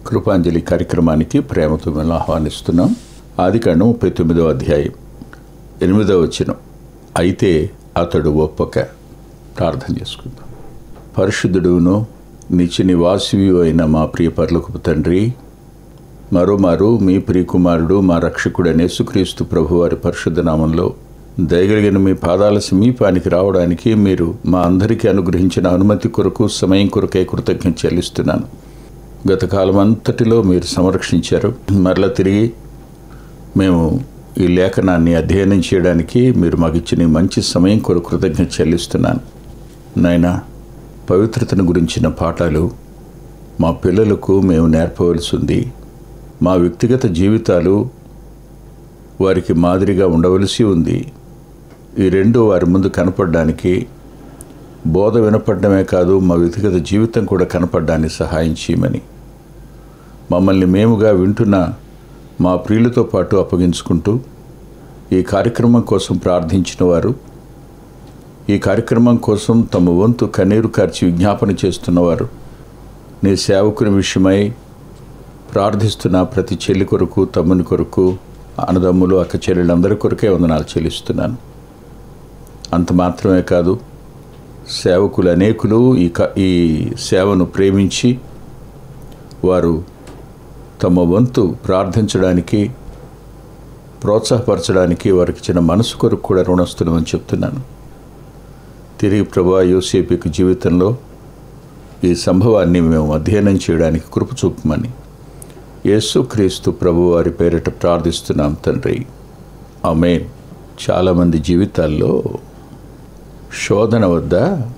కృపాంజలి కార్యక్రమానికి ప్రేమతో మేము ఆహ్వానిస్తున్నాం ఆదికాండం ముప్పై తొమ్మిదవ అధ్యాయం ఎనిమిదవ వచనం అయితే అతడు ఒప్పక ప్రార్థన చేసుకుందాం పరిశుద్ధుడును నిత్య నివాసివి అయిన మా ప్రియ పర్లకు తండ్రి మరోమారు మీ ప్రియకుమారుడు మా రక్షకుడైన యేసుక్రీస్తు ప్రభు వారి పరిశుద్ధ నామంలో దయగలిగిన మీ పాదాల సమీపానికి రావడానికి మీరు మా అందరికీ అనుగ్రహించిన అనుమతి కొరకు సమయం కొరకై కృతజ్ఞత చెల్లిస్తున్నాను గత కాలం అంతటిలో మీరు సంరక్షించారు మరలా తిరిగి మేము ఈ లేఖనాన్ని అధ్యయనం చేయడానికి మీరు మాకు ఇచ్చిన ఈ మంచి సమయం కొరకు కృతజ్ఞత చెల్లిస్తున్నాను నాయనా పవిత్రతను గురించిన పాఠాలు మా పిల్లలకు మేము నేర్పవలసి ఉంది మా వ్యక్తిగత జీవితాలు వారికి మాదిరిగా ఉండవలసి ఉంది ఈ రెండు వారి ముందు కనపడడానికి బోధ వినపడమే కాదు మా వ్యక్తిగత జీవితం కూడా కనపడడానికి సహాయం చేయమని మమ్మల్ని మేముగా వింటున్న మా ప్రియులతో పాటు అప్పగించుకుంటూ ఈ కార్యక్రమం కోసం ప్రార్థించిన వారు ఈ కార్యక్రమం కోసం తమ వంతు కన్నీరు కార్చి విజ్ఞాపన చేస్తున్నవారు నీ సేవకుని విషయమై ప్రార్థిస్తున్న ప్రతి చెల్లి కొరకు తమ్ముని కొరకు అన్నదమ్ములు అక్క చెల్లెళ్ళందరి కొరకే వందనాలు చెల్లిస్తున్నాను అంత మాత్రమే కాదు సేవకులు అనేకులు ఈ క ఈ సేవను ప్రేమించి వారు తమ వంతు ప్రార్థించడానికి ప్రోత్సాహపరచడానికి వారికి ఇచ్చిన మనసు కొరకు కూడా రుణస్తున్నామని చెప్తున్నాను తిరిగి ప్రభా యోసేపికి జీవితంలో ఈ సంభవాన్ని మేము అధ్యయనం చేయడానికి కృప చూపమని యేసుక్రీస్తు ప్రభు వారి పేరిట ప్రార్థిస్తున్నాం తండ్రి ఆమెన్ చాలామంది జీవితాల్లో శోధన వద్ద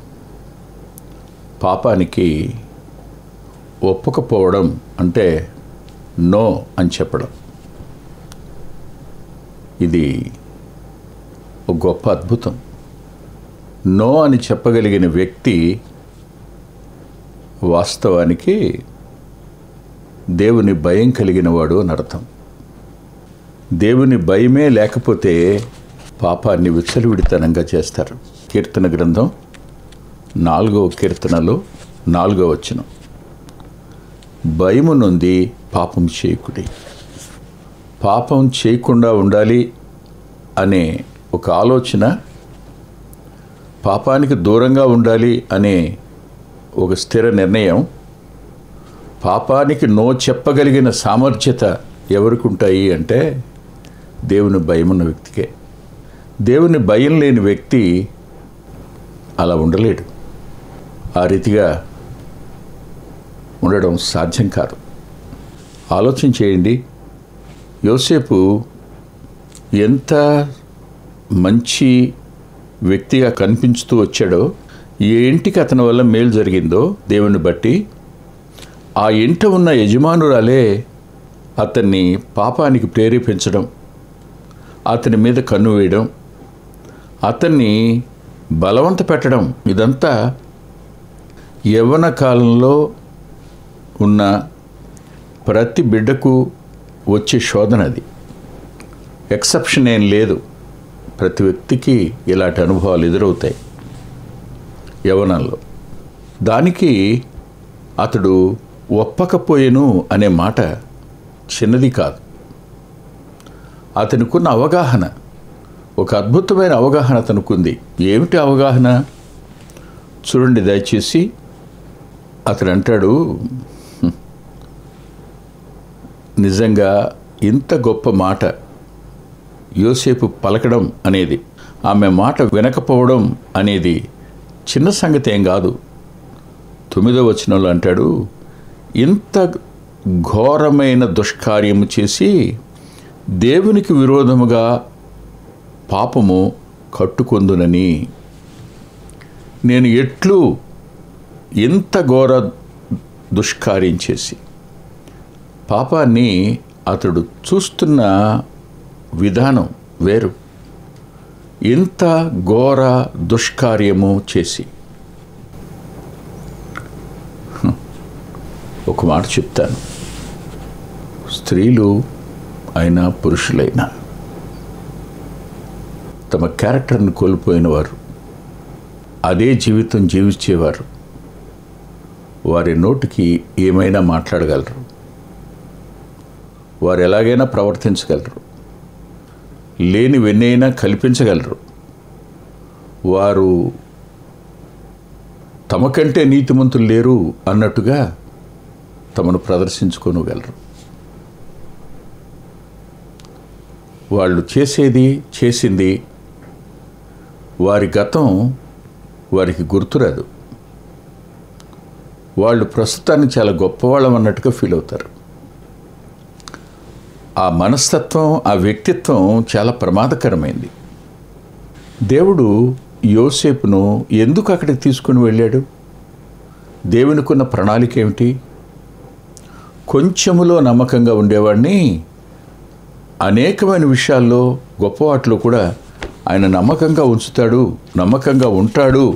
పాపానికి ఒప్పకపోవడం అంటే నో అని చెప్పడం ఇది ఒక గొప్ప అద్భుతం నో అని చెప్పగలిగిన వ్యక్తి వాస్తవానికి దేవుని భయం కలిగిన వాడు అని అర్థం దేవుని భయమే లేకపోతే పాపాన్ని విచ్చలవిడితనంగా చేస్తారు కీర్తన గ్రంథం నాలుగవ కీర్తనలో నాలుగవ వచనం భయము నుండి పాపం చేయకుడి పాపం చేయకుండా ఉండాలి అనే ఒక ఆలోచన పాపానికి దూరంగా ఉండాలి అనే ఒక స్థిర నిర్ణయం పాపానికి నో చెప్పగలిగిన సామర్థ్యత ఎవరికి ఉంటాయి అంటే దేవుని భయం ఉన్న వ్యక్తికే దేవుని భయం లేని వ్యక్తి అలా ఉండలేడు ఆ రీతిగా ఉండడం సాధ్యం కాదు ఆలోచన చేయండి యోసేపు ఎంత మంచి వ్యక్తిగా కనిపించుతూ వచ్చాడో ఏ ఇంటికి అతని వల్ల మేలు జరిగిందో దేవుని బట్టి ఆ ఇంట ఉన్న యజమానురాలే అతన్ని పాపానికి ప్రేరేపించడం అతని మీద కన్ను వేయడం అతన్ని బలవంత పెట్టడం ఇదంతా యవ్వన కాలంలో ఉన్న ప్రతి బిడ్డకు వచ్చే శోధన అది ఎక్సెప్షన్ ఏం లేదు ప్రతి వ్యక్తికి ఇలాంటి అనుభవాలు ఎదురవుతాయి యవనంలో దానికి అతడు ఒప్పకపోయేను అనే మాట చిన్నది కాదు అతనికున్న అవగాహన ఒక అద్భుతమైన అవగాహన అతనుకుంది ఏమిటి అవగాహన చూడండి దయచేసి అతడు అంటాడు "హ్మ్, నిజంగా ఇంత గొప్ప మాట యోసేపు పలకడం అనేది ఆమె మాట వినకపోవడం అనేది చిన్న సంగతి ఏం కాదు తొమ్మిదో వచనంలో అంటాడు ఇంత ఘోరమైన దుష్కార్యము చేసి దేవునికి విరోధముగా పాపము కట్టుకొందునని నేను ఎట్లు ఇంత ఘోర దుష్కార్యం చేసి పాపాన్ని అతడు చూస్తున్న విధానం వేరు ఇంత ఘోర దుష్కార్యము చేసి హ్మ్. ఒక మాట చెప్తాను స్త్రీలు అయినా పురుషులైనా తమ క్యారెక్టర్ని కోల్పోయిన వారు అదే జీవితం జీవించేవారు వారి నోటికి ఏమైనా మాట్లాడగలరు వారు ఎలాగైనా ప్రవర్తించగలరు లేని వెన్నైనా కల్పించగలరు వారు తమకంటే నీతిమంతులు లేరు అన్నట్టుగా తమను ప్రదర్శించుకోనగలరు వాళ్ళు చేసేది చేసింది వారి గతం వారికి గుర్తురాదు వాళ్ళు ప్రస్తుతానికి చాలా గొప్పవాళ్ళం అన్నట్టుగా ఫీల్ అవుతారు ఆ మనస్తత్వం ఆ వ్యక్తిత్వం చాలా ప్రమాదకరమైంది దేవుడు యోసేపును ఎందుకు అక్కడికి తీసుకుని వెళ్ళాడు దేవునికున్న ప్రణాళిక ఏమిటి కొంచెములో నమ్మకంగా ఉండేవాడిని అనేకమైన విషయాల్లో గొప్ప వాటిలో కూడా ఆయన నమ్మకంగా ఉంచుతాడు నమ్మకంగా ఉంటాడు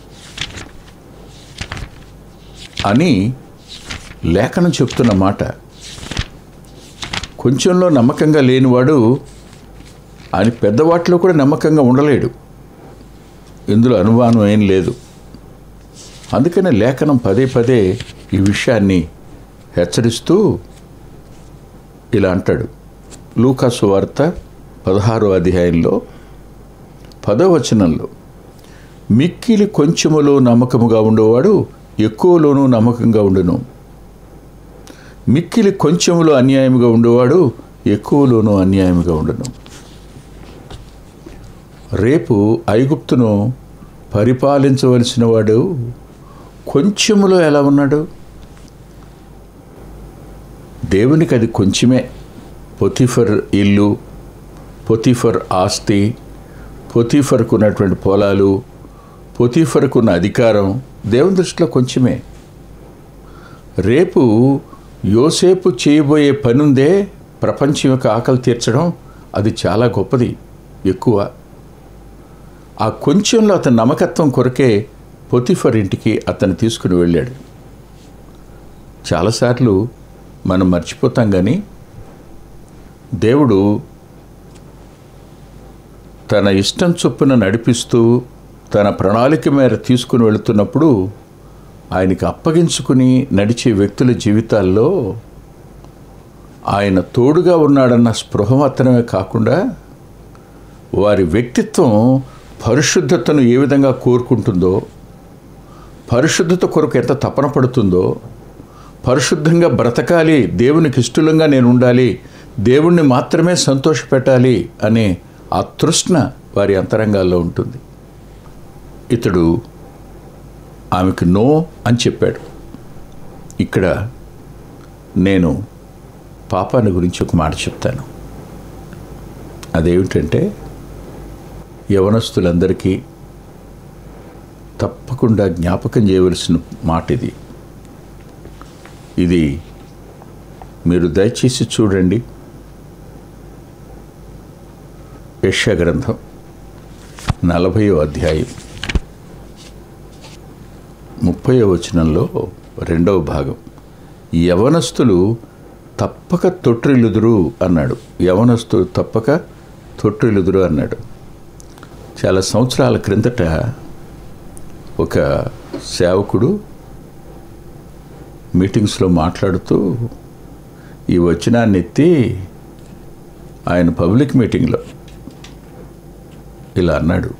అని లేఖనం చెప్తున్న మాట కొంచెంలో నమ్మకంగా లేనివాడు ఆయన పెద్దవాటిలో కూడా నమ్మకంగా ఉండలేడు ఇందులో అనుమానం ఏం లేదు అందుకనే లేఖనం పదే పదే ఈ విషయాన్ని హెచ్చరిస్తూ ఇలా అంటాడు లూకాసు వార్త పదహారో అధ్యాయంలో పదో వచనంలో మిక్కిలి కొంచెములో నమ్మకముగా ఉండేవాడు ఎక్కువలోనూ నమ్మకంగా ఉండును మిక్కిలి కొంచెములో అన్యాయముగా ఉండేవాడు ఎక్కువలోనూ అన్యాయముగా ఉండును రేపు ఐగుప్తును పరిపాలించవలసిన వాడు కొంచెములో ఎలా ఉన్నాడు దేవునికి అది కొంచెమే పొతిఫర్ ఇల్లు పొతిఫర్ ఆస్తి పొతిఫర్కు ఉన్నటువంటి పొలాలు పొతిఫర్కు ఉన్న అధికారం దేవుని దృష్టిలో కొంచెమే రేపు యోసేపు చేయబోయే పని ఉందే ప్రపంచం యొక్క ఆకలి తీర్చడం అది చాలా గొప్పది ఎక్కువ ఆ కొంచెంలో అతని నమ్మకత్వం కొరకే పొతిఫర్ ఇంటికి అతను తీసుకుని వెళ్ళాడు చాలాసార్లు మనం మర్చిపోతాం కానీ దేవుడు తన ఇష్టం చొప్పున నడిపిస్తూ తన ప్రణాళిక మేర తీసుకుని వెళుతున్నప్పుడు ఆయనకి అప్పగించుకుని నడిచే వ్యక్తుల జీవితాల్లో ఆయన తోడుగా ఉన్నాడన్న స్పృహ మాత్రమే కాకుండా వారి వ్యక్తిత్వం పరిశుద్ధతను ఏ విధంగా కోరుకుంటుందో పరిశుద్ధత కొరకు ఎంత తపన పడుతుందో పరిశుద్ధంగా బ్రతకాలి దేవునికి ఇష్టలంగా నేను ఉండాలి దేవుణ్ణి మాత్రమే సంతోషపెట్టాలి అనే ఆ తృష్ణ వారి అంతరంగాల్లో ఉంటుంది ఇతడు ఆమెకు నో అని చెప్పాడు ఇక్కడ నేను పాపాన్ని గురించి ఒక మాట చెప్తాను అదేమిటంటే యవనస్తులందరికీ తప్పకుండా జ్ఞాపకం చేయవలసిన మాట ఇది ఇది మీరు దయచేసి చూడండి యశ గ్రంథం నలభయో అధ్యాయం ముప్పయో వచనంలో రెండవ భాగం యవనస్తులు తప్పక తొట్టిల్లుదురు అన్నాడు యవనస్తులు తప్పక తొట్టిల్లుదురు అన్నాడు చాలా సంవత్సరాల క్రిందట ఒక సేవకుడు మీటింగ్స్లో మాట్లాడుతూ ఈ వచనాన్ని ఎత్తి ఆయన పబ్లిక్ మీటింగ్లో ఇలా అన్నాడు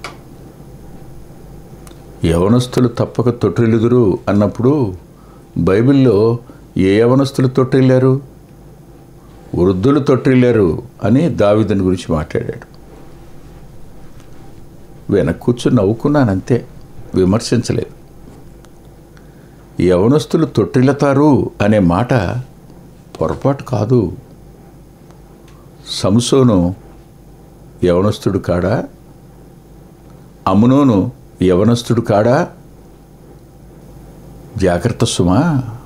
యవనస్తులు తప్పక తొట్టిల్లుదురు అన్నప్పుడు బైబిల్లో ఏ యవనస్తులు తొట్టిల్లారు వృద్ధులు తొట్టిల్లారు అని దావిదని గురించి మాట్లాడాడు వెనక్కి కూర్చొని నవ్వుకున్నాను అంతే విమర్శించలేదు యవనస్తులు తొట్టిల్లుతారు అనే మాట పొరపాటు కాదు సంసోను యవనస్తుడు కాడా అమునోను యవనస్తుడు కాడా జాగ్రత్త సుమా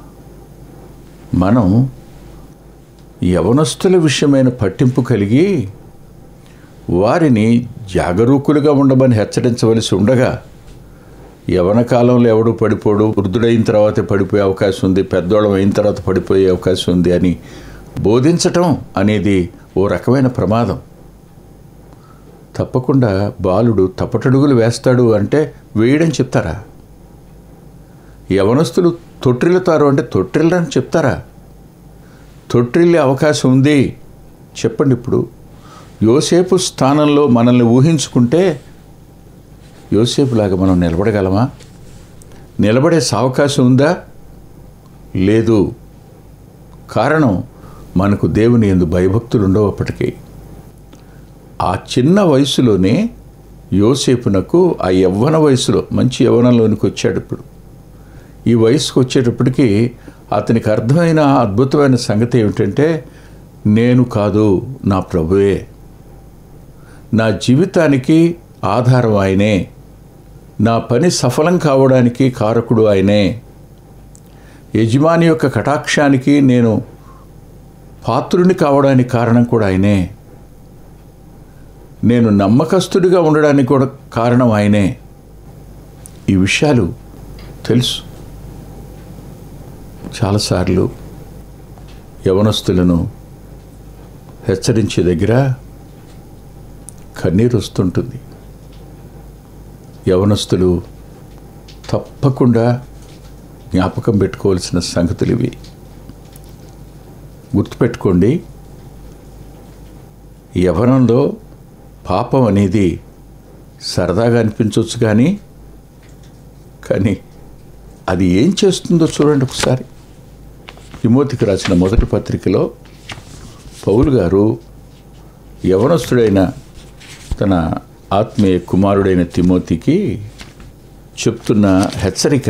మనం యవనస్తుల విషయమైన పట్టింపు కలిగి వారిని జాగరూకులుగా ఉండమని హెచ్చరించవలసి ఉండగా యవన కాలంలో ఎవడు పడిపోడు వృద్ధుడైన తర్వాత పడిపోయే అవకాశం ఉంది పెద్దోళం అయిన తర్వాత పడిపోయే అవకాశం ఉంది అని బోధించటం అనేది ఓ రకమైన ప్రమాదం తప్పకుండా బాలుడు తప్పటడుగులు వేస్తాడు అంటే వేయడం చెప్తారా యవనస్తులు తొట్టిల్లుతారు అంటే తొట్టిల్లని చెప్తారా తొట్టిల్లే అవకాశం ఉంది చెప్పండి ఇప్పుడు యోసేపు స్థానంలో మనల్ని ఊహించుకుంటే యోసేపులాగా మనం నిలబడగలమా నిలబడే అవకాశం ఉందా లేదు కారణం మనకు దేవుని ఎందు భయభక్తులు ఉండవు అప్పటికీ ఆ చిన్న వయసులోనే యోసేపునకు ఆ యవ్వన వయసులో మంచి యవ్వనంలోనికి వచ్చాడు ఇప్పుడు ఈ వయసుకు వచ్చేటప్పటికి అతనికి అర్థమైన అద్భుతమైన సంగతి ఏమిటంటే నేను కాదు నా ప్రభువే నా జీవితానికి ఆధారం ఆయనే నా పని సఫలం కావడానికి కారకుడు ఆయనే యజమాని యొక్క కటాక్షానికి నేను పాత్రుని కావడానికి కారణం కూడా ఆయనే నేను నమ్మకస్తుడిగా ఉండడానికి కూడా కారణం ఆయనే ఈ విషయాలు తెలుసు చాలాసార్లు యవనస్తులను హెచ్చరించే దగ్గర కన్నీరు వస్తుంటుంది యవనస్తులు తప్పకుండా జ్ఞాపకం పెట్టుకోవాల్సిన సంగతులు ఇవి గుర్తుపెట్టుకోండి యవనంలో పాపం అనేది సరదాగా అనిపించవచ్చు కానీ కానీ అది ఏం చేస్తుందో చూడండి ఒకసారి తిమోతికి రాసిన మొదటి పత్రికలో పౌలు గారు యవనస్తుడైన తన ఆత్మీయ కుమారుడైన తిమోతికి చెప్తున్న హెచ్చరిక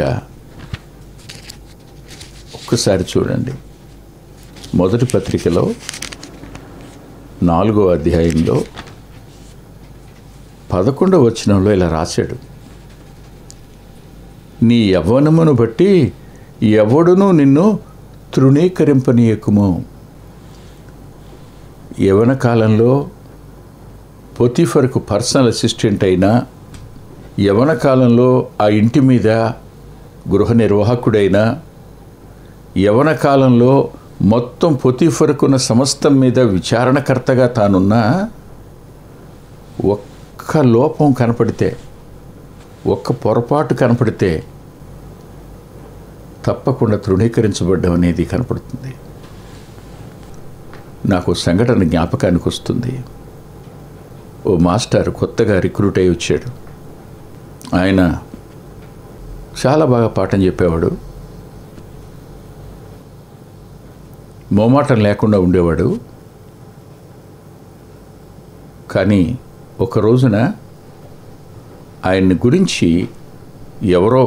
ఒక్కసారి చూడండి మొదటి పత్రికలో నాలుగో అధ్యాయంలో పదకొండవ వచనంలో ఇలా రాశాడు నీ యవ్వనమును బట్టి ఎవడును నిన్ను తృణీకరింపనీయకుము యవన కాలంలో పొతిఫర్కు పర్సనల్ అసిస్టెంట్ అయినా యవన కాలంలో ఆ ఇంటి మీద గృహ నిర్వాహకుడైనా యవన కాలంలో మొత్తం పొతిఫర్కున్న సమస్తం మీద విచారణకర్తగా తానున్నా ఒక్క లోపం కనపడితే ఒక్క పొరపాటు కనపడితే తప్పకుండా తృణీకరించబడ్డం అనేది కనపడుతుంది నాకు ఓ సంఘటన జ్ఞాపకానికి వస్తుంది ఓ మాస్టర్ కొత్తగా రిక్రూట్ అయి వచ్చాడు ఆయన చాలా బాగా పాఠం చెప్పేవాడు మోమాటం లేకుండా ఉండేవాడు కానీ ఒక రోజున ఆయన్ని గురించి ఎవరో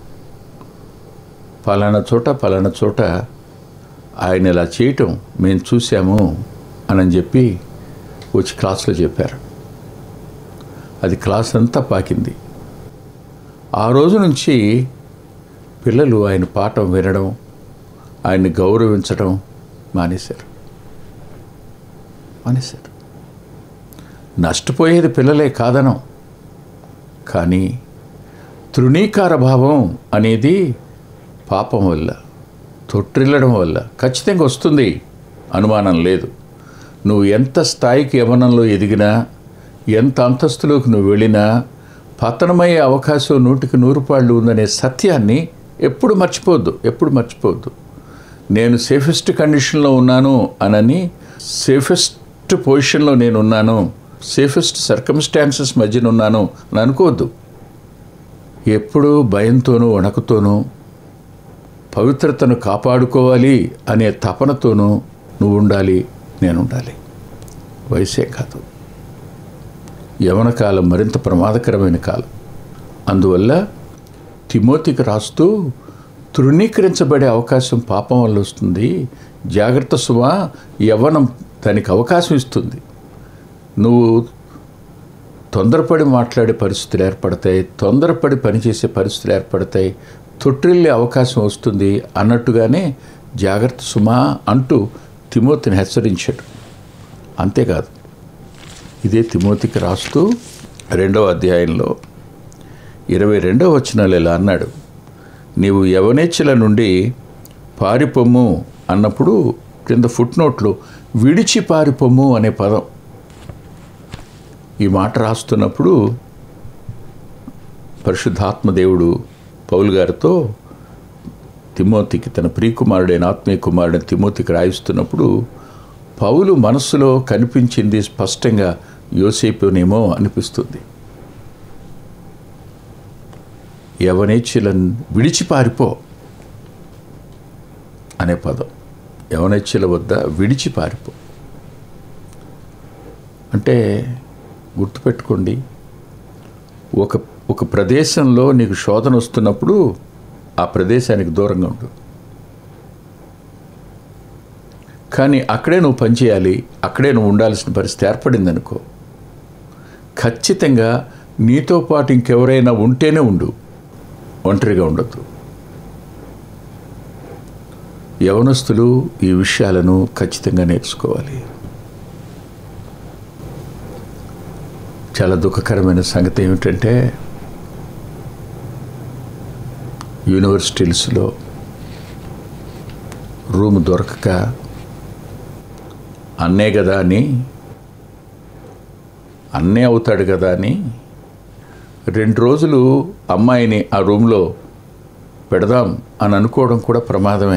పలానా చోట పలానా చోట ఆయన ఇలా చేయటం మేము చూసాము అని చెప్పి వచ్చి క్లాస్లో చెప్పారు అది క్లాస్ అంతా పాకింది ఆ రోజు నుంచి పిల్లలు ఆయన పాఠం వినడం ఆయన్ని గౌరవించడం మానేశారు మానేశారు నష్టపోయేది పిల్లలే కాదనం కానీ తృణీకార భావం అనేది పాపం వల్ల తొట్టిల్లడం వల్ల ఖచ్చితంగా వస్తుంది అనుమానం లేదు నువ్వు ఎంత స్థాయికి యవనంలో ఎదిగినా ఎంత అంతస్తులోకి నువ్వు వెళ్ళినా పతనమయ్యే అవకాశం నూటికి నూరు పాళ్ళు ఉందనే సత్యాన్ని ఎప్పుడు మర్చిపోవద్దు ఎప్పుడు మర్చిపోవద్దు నేను సేఫెస్ట్ కండిషన్లో ఉన్నాను అనని సేఫెస్ట్ పొజిషన్లో నేను ఉన్నాను సేఫెస్ట్ సర్కమ్స్టాన్సెస్ మధ్యన ఉన్నాను అని అనుకోవద్దు ఎప్పుడూ భయంతోనూ వణకుతోనూ పవిత్రతను కాపాడుకోవాలి అనే తపనతోనూ నువ్వు ఉండాలి నేను ఉండాలి వయసే కాదు యవన కాలం మరింత ప్రమాదకరమైన కాలం అందువల్ల తిమోతికి రాస్తూ తృణీకరించబడే అవకాశం పాపం వల్ల వస్తుంది జాగ్రత్త సుమా యవ్వనం దానికి అవకాశం ఇస్తుంది నువ్వు తొందరపడి మాట్లాడే పరిస్థితులు ఏర్పడతాయి తొందరపడి పనిచేసే పరిస్థితులు ఏర్పడతాయి తొట్టిల్లే అవకాశం వస్తుంది అన్నట్టుగానే జాగ్రత్త సుమా అంటూ తిమోతిని హెచ్చరించాడు అంతేకాదు ఇదే తిమోతికి రాస్తూ రెండవ అధ్యాయంలో ఇరవై రెండవ వచనాలు ఇలా అన్నాడు నీవు యవనేచ్ఛల నుండి పారిపొమ్ము అన్నప్పుడు కింద ఫుట్ నోట్లో విడిచి పారిపొమ్ము అనే పదం ఈ మాట రాస్తున్నప్పుడు పరిశుద్ధాత్మ దేవుడు పౌలు గారితో తిమోతికి తన ప్రియకుమారుడైన ఆత్మీయ కుమారుడైన తిమోతికి రాయిస్తున్నప్పుడు పౌలు మనస్సులో కనిపించింది స్పష్టంగా యోసేపునేమో అనిపిస్తుంది యవనేచ్ఛలను విడిచి పారిపో అనే పదం యవనేచ్ఛల వద్ద విడిచి పారిపో అంటే గుర్తుపెట్టుకోండి ఒక ఒక ప్రదేశంలో నీకు శోధన వస్తున్నప్పుడు ఆ ప్రదేశానికి దూరంగా ఉండు కానీ అక్కడే నువ్వు పనిచేయాలి అక్కడే నువ్వు ఉండాల్సిన పరిస్థితి ఏర్పడింది అనుకో ఖచ్చితంగా నీతో పాటు ఇంకెవరైనా ఉంటేనే ఉండు ఒంటరిగా ఉండొద్దు యవనస్తులు ఈ విషయాలను ఖచ్చితంగా నేర్చుకోవాలి చాలా దుఃఖకరమైన సంగతి ఏమిటంటే యూనివర్సిటీస్లో రూమ్ దొరకక అన్నే కదా అని అన్నే అవుతాడు కదా అని రెండు రోజులు అమ్మాయిని ఆ రూమ్లో పెడదాం అని అనుకోవడం కూడా ప్రమాదమే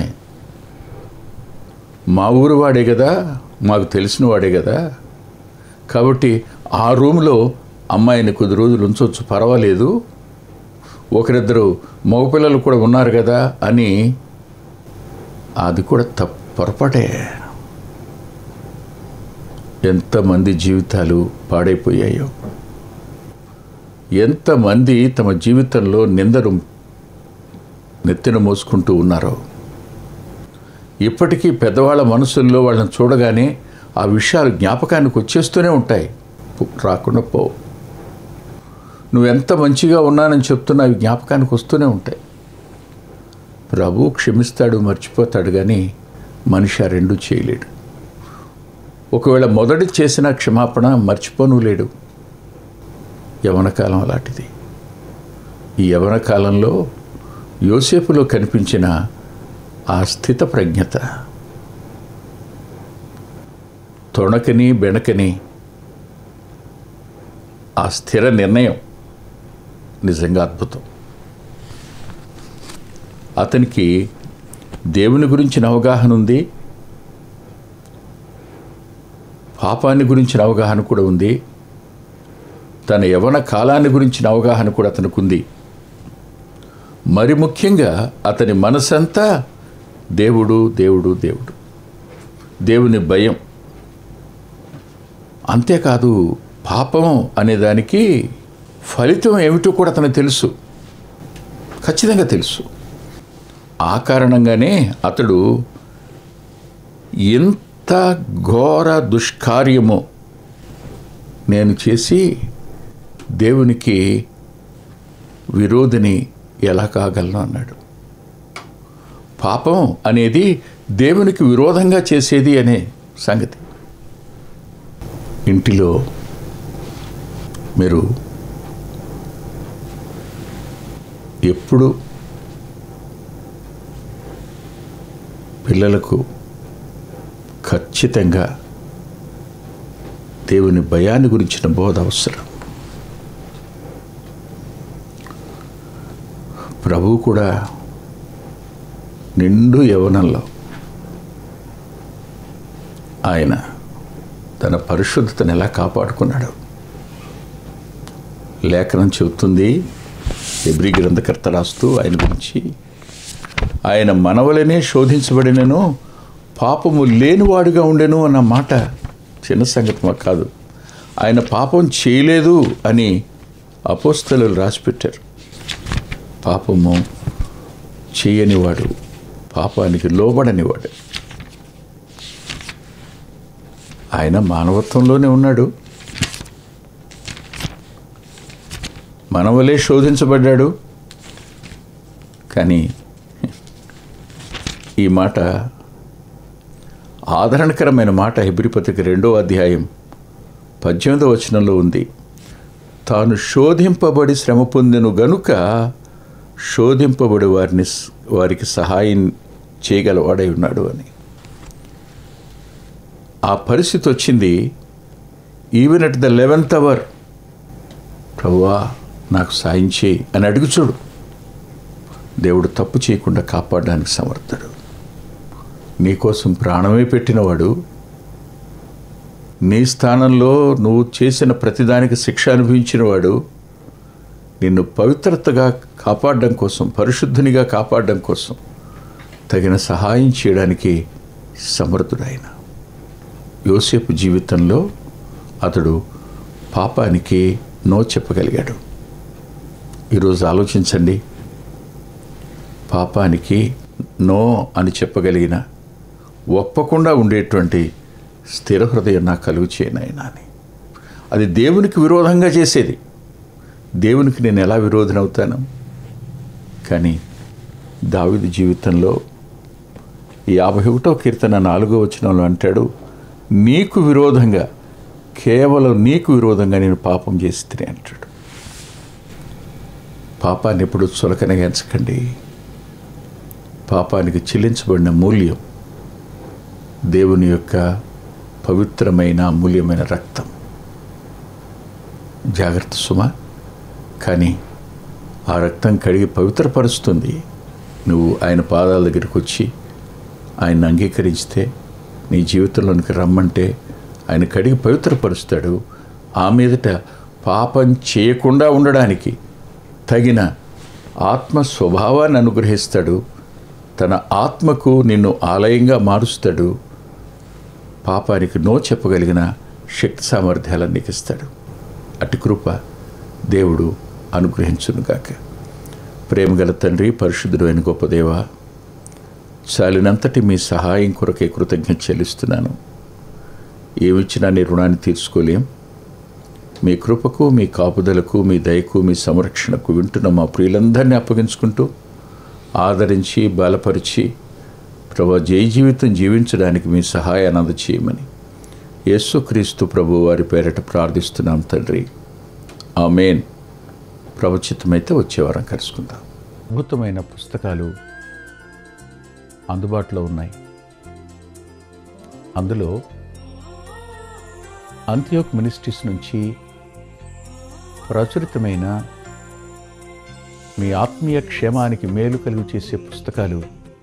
మా ఊరు వాడే కదా మాకు తెలిసిన వాడే కదా కాబట్టి ఆ రూమ్లో అమ్మాయిని కొద్ది రోజులు ఉంచవచ్చు పర్వాలేదు ఒకరిద్దరు మగపిల్లలు కూడా ఉన్నారు కదా అని అది కూడా తప్పు పొరపాటే ఎంతమంది జీవితాలు పాడైపోయాయో ఎంతమంది తమ జీవితంలో నిందరు నెత్తిన మోసుకుంటూ ఉన్నారో ఇప్పటికీ పెద్దవాళ్ళ మనసుల్లో వాళ్ళని చూడగానే ఆ విషయాలు జ్ఞాపకానికి వచ్చేస్తూనే ఉంటాయి పు- రాకుండా పో నువ్వెంత మంచిగా ఉన్నానని చెప్తున్నా అవి జ్ఞాపకానికి వస్తూనే ఉంటాయి ప్రభు క్షమిస్తాడు మర్చిపోతాడు కానీ మనిషి ఆ రెండూ చేయలేడు ఒకవేళ మొదటి చేసిన క్షమాపణ మర్చిపోను లేడు యవన కాలం అలాంటిది ఈ యవన కాలంలో యోసేపులో కనిపించిన ఆ స్థిత ప్రజ్ఞత తొణకని బెణకని ఆ స్థిర నిర్ణయం నిజంగా అద్భుతం అతనికి దేవుని గురించిన అవగాహన ఉంది పాపాన్ని గురించిన అవగాహన కూడా ఉంది తన యవన కాలాన్ని గురించిన అవగాహన కూడా అతనికి ఉంది మరి ముఖ్యంగా అతని మనసంతా దేవుడు దేవుడు దేవుడు దేవుని భయం అంతేకాదు పాపం అనేదానికి ఫలితం ఏమిటో కూడా అతనికి తెలుసు ఖచ్చితంగా తెలుసు ఆ కారణంగానే అతడు ఎంత ఘోర దుష్కార్యమో నేను చేసి దేవునికి విరోధిని ఎలా కాగలను అన్నాడు పాపం అనేది దేవునికి విరోధంగా చేసేది అనే సంగతి ఇంటిలో మీరు ఎప్పుడు పిల్లలకు ఖచ్చితంగా దేవుని భయాన్ని గురించిన బోధ అవసరం ప్రభు కూడా నిండు యవనంలో ఆయన తన పరిశుద్ధతను ఎలా కాపాడుకున్నాడు లేఖనం చెబుతుంది ఎబ్రి గ్రంథకర్త రాస్తూ ఆయన గురించి ఆయన మనవలనే శోధించబడినను పాపము లేనివాడుగా ఉండెను అన్న మాట చిన్న సంగతి మాకు కాదు ఆయన పాపం చేయలేదు అని అపోస్తలు రాసిపెట్టారు పాపము చేయనివాడు పాపానికి లోబడనివాడు ఆయన మానవత్వంలోనే ఉన్నాడు మనవలే శోధించబడ్డాడు కానీ ఈ మాట ఆదరణకరమైన మాట హెబ్రిపత్రిక రెండో అధ్యాయం పద్దెనిమిదవ వచనంలో ఉంది తాను శోధింపబడి శ్రమ పొందెను గనుక శోధింపబడి వారిని వారికి సహాయం చేయగలవాడై ఉన్నాడు అని ఆ పరిస్థితి వచ్చింది even at the eleventh hour ప్రభువా నాకు సాయం చేయి అని అడుగు చూడు దేవుడు తప్పు చేయకుండా కాపాడడానికి సమర్థుడు నీకోసం ప్రాణమే పెట్టినవాడు నీ స్థానంలో నువ్వు చేసిన ప్రతిదానికి శిక్ష అనుభవించినవాడు నిన్ను పవిత్రతగా కాపాడడం కోసం పరిశుద్ధునిగా కాపాడడం కోసం తగిన సహాయం చేయడానికి సమర్థుడైన యోసేపు జీవితంలో అతడు పాపానికి నో చెప్పగలిగాడు ఈరోజు ఆలోచించండి పాపానికి నో అని చెప్పగలిగిన ఒప్పకుండా ఉండేటువంటి స్థిర హృదయం నాకు కలుగు చేయనైనా అని అది దేవునికి విరోధంగా చేసేది దేవునికి నేను ఎలా విరోధనవుతాను కానీ దావిది జీవితంలో యాభై ఒకటో కీర్తన నాలుగో వచనంలో అంటాడు నీకు విరోధంగా కేవలం నీకు విరోధంగా నేను పాపం చేసి తిని అంటాడు పాపాన్ని ఎప్పుడు చులకనగా ఎంచకండి పాపానికి చెల్లించబడిన మూల్యం దేవుని యొక్క పవిత్రమైన అమూల్యమైన రక్తం జాగ్రత్త సుమ కానీ ఆ రక్తం కడిగి పవిత్రపరుస్తుంది నువ్వు ఆయన పాదాల దగ్గరికి వచ్చి ఆయన అంగీకరిస్తే నీ జీవితంలోనికి రమ్మంటే ఆయన కడిగి పవిత్రపరుస్తాడు ఆ మీదట పాపం చేయకుండా ఉండడానికి తగిన ఆత్మ స్వభావాన్ని అనుగ్రహిస్తాడు తన ఆత్మకు నిన్ను ఆలయంగా మారుస్తాడు పాపానికి నో చెప్పగలిగిన శక్తి సామర్థ్యాలను నీకు ఇస్తాడు అటు కృప దేవుడు అనుగ్రహించునుగాక ప్రేమగల తండ్రి పరిశుద్ధుడు అయిన గొప్ప దేవ చాలినంతటి మీ సహాయం కొరకే కృతజ్ఞత చెల్లిస్తున్నాను ఏమిచ్చినా నీ రుణాన్ని తీర్చుకోలేం మీ కృపకు మీ కాపుదలకు మీ దయకు మీ సంరక్షణకు వింటున్న మా ప్రియులందరినీ అప్పగించుకుంటూ ఆదరించి బలపరిచి ప్రభా జయ జీవితం జీవించడానికి మీ సహాయాన్ని అందచేయమని యేసుక్రీస్తు ప్రభు వారి పేరట ప్రార్థిస్తున్నాం తండ్రి ఆమెన్ ప్రవచితమైతే వచ్చేవారం కలుసుకుందాం అద్భుతమైన పుస్తకాలు అందుబాటులో ఉన్నాయి అందులో అంత్యోక్ మినిస్ట్రీస్ నుంచి ప్రచురితమైన మీ ఆత్మీయ క్షేమానికి మేలు కలుగు చేసే పుస్తకాలు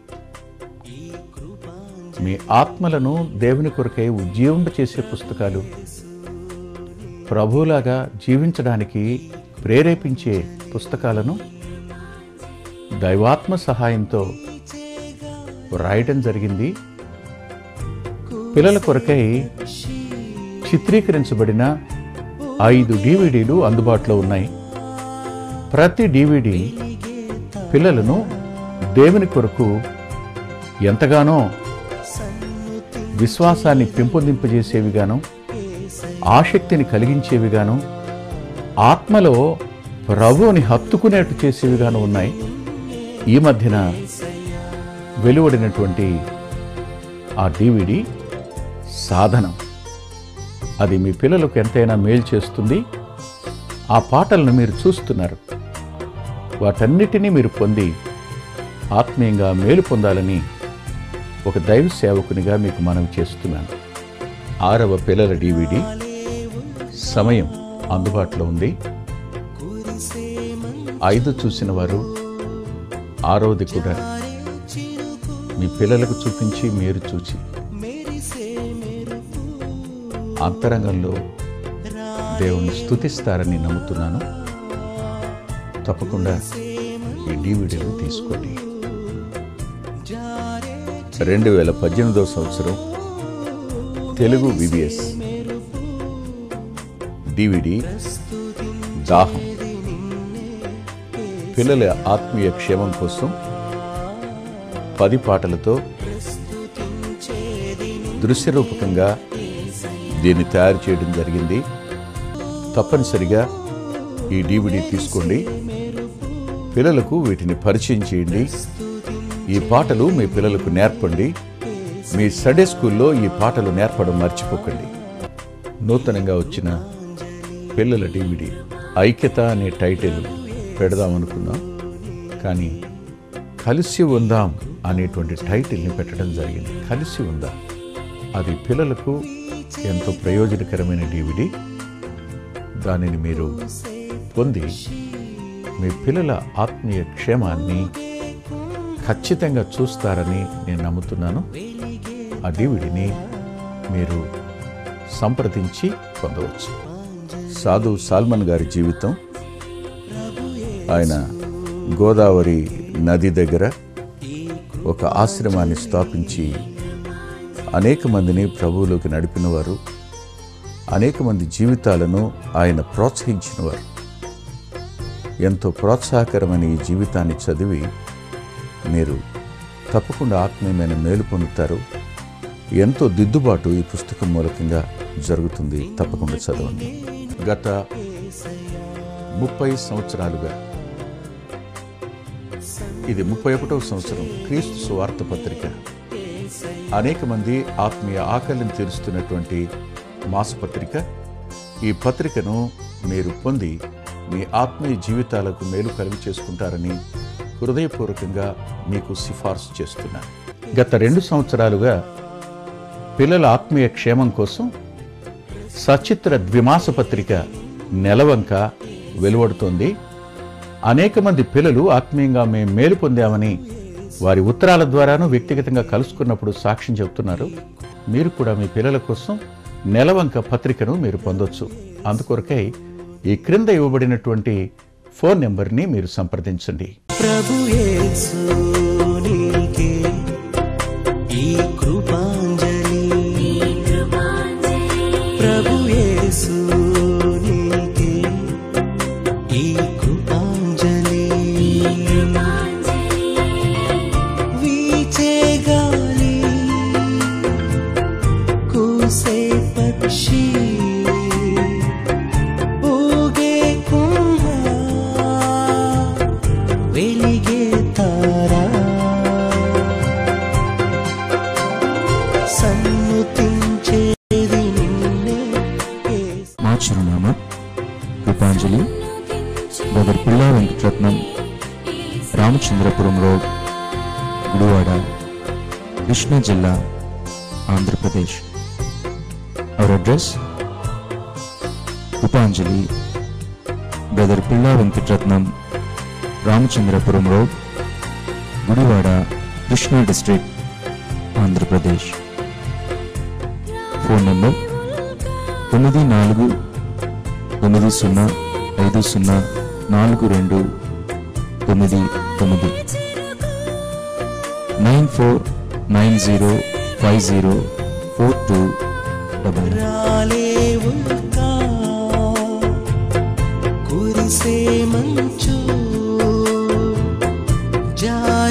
మీ ఆత్మలను దేవుని కొరకై ఉజ్జీవింప చేసే పుస్తకాలు ప్రభువులాగా జీవించడానికి ప్రేరేపించే పుస్తకాలను దైవాత్మ సహాయంతో రాయటం జరిగింది పిల్లల కొరకై చిత్రీకరించబడిన ఐదు డివిడీలు అందుబాటులో ఉన్నాయి ప్రతి డివిడి పిల్లలను దేవుని కొరకు ఎంతగానో విశ్వాసాన్ని పెంపొందింపజేసేవిగాను ఆసక్తిని కలిగించేవిగాను ఆత్మలో ప్రభువుని హత్తుకునేట్టు చేసేవిగాను ఉన్నాయి ఈ మధ్యన వెలువడినటువంటి ఆ డివిడి సాధనం అది మీ పిల్లలకు ఎంతైనా మేలు చేస్తుంది ఆ పాటలను మీరు చూస్తున్నారు వాటన్నిటినీ మీరు పొంది ఆత్మీయంగా మేలు పొందాలని ఒక దైవ సేవకునిగా మీకు మనవి చేస్తున్నాను ఆరవ పిల్లల డివిడి సమయం అందుబాటులో ఉంది ఐదు చూసిన వారు ఆరవది కూడా మీ పిల్లలకు చూపించి మీరు చూచి అంతరంగంలో దేవుణ్ణి స్తుతిస్తారని నమ్ముతున్నాను తప్పకుండా ఈ డివిడీలు తీసుకోండి రెండు వేల పద్దెనిమిదవ సంవత్సరం తెలుగు విబిఎస్ డివిడి దాహం పిల్లల ఆత్మీయ క్షేమం కోసం పది పాటలతో దృశ్యరూపకంగా దీన్ని తయారు చేయడం జరిగింది తప్పనిసరిగా ఈ డివిడి తీసుకోండి పిల్లలకు వీటిని పరిచయం చేయండి ఈ పాటలు మీ పిల్లలకు నేర్పండి మీ సండే స్కూల్లో ఈ పాటలు నేర్పడం మర్చిపోకండి నూతనంగా వచ్చిన పిల్లల డివిడి ఐక్యత అనే టైటిల్ పెడదామనుకున్నాం కానీ కలిసి ఉందాం అనేటువంటి టైటిల్ని పెట్టడం జరిగింది కలిసి ఉందాం అది పిల్లలకు ఎంతో ప్రయోజనకరమైన డివిడి దానిని మీరు పొంది మీ పిల్లల ఆత్మీయ క్షేమాన్ని ఖచ్చితంగా చూస్తారని నేను నమ్ముతున్నాను ఆ డివిడిని మీరు సంప్రదించి పొందవచ్చు సాధు సాల్మన్ గారి జీవితం ఆయన గోదావరి నది దగ్గర ఒక ఆశ్రమాన్ని స్థాపించి అనేక మందిని ప్రభువులోకి నడిపినవారు అనేక మంది జీవితాలను ఆయన ప్రోత్సహించినవారు ఎంతో ప్రోత్సాహకరమైన ఈ జీవితాన్ని చదివి మీరు తప్పకుండా ఆత్మీయమైన మేలు పొందుతారు ఎంతో దిద్దుబాటు ఈ పుస్తకం మూలకంగా జరుగుతుంది తప్పకుండా చదవండి గత ముప్పై సంవత్సరాలుగా ఇది ముప్పై ఒకటవ సంవత్సరం క్రీస్తు సువార్త పత్రిక అనేక మంది ఆత్మీయ ఆకలిని తీరుస్తున్నటువంటి మాసపత్రిక ఈ పత్రికను మీరు పొంది మీ ఆత్మీయ జీవితాలకు మేలు కలుగు చేసుకుంటారని హృదయపూర్వకంగా మీకు సిఫార్సు చేస్తున్నాను గత రెండు సంవత్సరాలుగా పిల్లల ఆత్మీయ క్షేమం కోసం సచిత్ర ద్విమాస పత్రిక నెలవంక వెలువడుతోంది అనేక మంది పిల్లలు ఆత్మీయంగా మేము మేలు పొందామని వారి ఉత్తరాల ద్వారాను వ్యక్తిగతంగా కలుసుకున్నప్పుడు సాక్ష్యం చెబుతున్నారు మీరు కూడా మీ పిల్లల కోసం నెలవంక పత్రికను మీరు పొందొచ్చు అందుకొరకై ఈ క్రింద ఇవ్వబడినటువంటి ఫోన్ నెంబర్ని మీరు సంప్రదించండి ప్రభు యేసు నీకే ఈ కృపాంజలి ప్రభు యేసు నీకే ఈ కృపాంజలి వీచే గాలి కూసే పక్షి ఊగే కుంభ వెలిగే తారా సన్నుతించేది నిన్నే యేసు. మా చిరునామా కృపాంజలి బ్రదర్ పిల్లా వెంకటరత్నం రామచంద్రపురం రోడ్ గుడివాడ కృష్ణా జిల్లా Andhra Pradesh our address Krupanjali brother Pilla Venkataratnam Ramachandrapuram road Gudivada Krishna district Andhra Pradesh phone number తొమ్మిది నాలుగు తొమ్మిది సున్నా ఐదు సున్నా నాలుగు రెండు తొమ్మిది తొమ్మిది nine four nine zero five zero four two double nine రాలేవుగా కురిసే మంచు జారే